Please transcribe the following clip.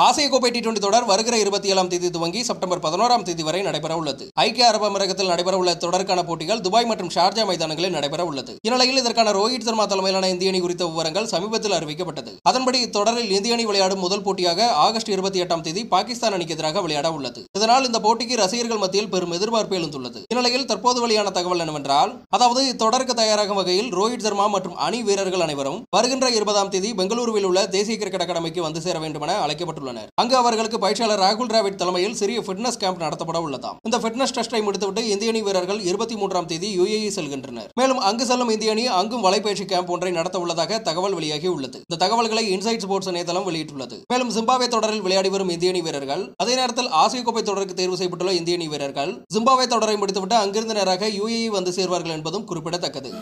ஆசிய கோப்பை T twenty தொடர் வருகிற இருபத்தி ஏழாம் தேதி துவங்கி செப்டம்பர் பதினோராம் தேதி வரை நடைபெற உள்ளது ஐக்கிய அரபு அமீரகத்தில் நடைபெற உள்ள தொடருக்கான போட்டிகள் துபாய் மற்றும் ஷார்ஜா மைதானங்களில் நடைபெற உள்ளது இந்நிலையில் இதற்கான ரோஹித் சர்மா தலைமையிலான இந்திய அணி குறித்த விவரங்கள் சமீபத்தில் அறிவிக்கப்பட்டது அதன்படி இத்தொடரில் இந்திய அணி விளையாடும் முதல் போட்டியாக ஆகஸ்ட் இருபத்தி எட்டாம் தேதி பாகிஸ்தான் அணிக்கு எதிராக விளையாட உள்ளது இதனால் இந்த போட்டிக்கு ரசிகர்கள் மத்தியில் பெரும் எதிர்பார்ப்பு எழுந்துள்ளது இந்நிலையில் தற்போது வெளியான தகவல் என்னவென்றால் அதாவது இத்தொடருக்கு தயாராகும் வகையில் ரோஹித் சர்மா மற்றும் அணி வீரர்கள் அனைவரும் வருகின்ற இருபதாம் தேதி பெங்களூருவில் உள்ள தேசிய கிரிக்கெட் அகாடமிக்கு வந்து சேர வேண்டும் என அழைக்கப்பட்டுள்ளனர் அங்கு அவர்களுக்கு பயிற்சியாளர் ராகுல் டிராவிட் தலைமையில் சிறிய ஃபிட்னஸ் கேம்ப் நடத்தப்பட உள்ளதாம் இந்த ஃபிட்னஸ் டெஸ்டை முடித்துவிட்டு இந்திய அணி வீரர்கள் இருபத்தி மூன்றாம் தேதி யுஏஇ செல்கின்றனர் மேலும் அங்கு செல்லும் இந்திய அணி அங்கும் வலைப்பயிற்சி கேம்ப் ஒன்றை நடத்த உள்ளதாக தகவல் வெளியாகி உள்ளது இந்த தகவல்களை இன்சைட் ஸ்போர்ட்ஸ் இணையதளம் வெளியிட்டுள்ளது மேலும் ஜிம்பாவே தொடரில் விளையாடி வரும் இந்திய அணி வீரர்கள் அதே நேரத்தில் ஆசிய கோப்பை தொடருக்கு தேர்வு செய்யப்பட்டுள்ள இந்திய அணி வீரர்கள் ஜிம்பாவே தொடரை முடித்துவிட்டு அங்கிருந்து நேராக யுஏஇ வந்து சேர்வார்கள் என்பதும் குறிப்பிடத்தக்கது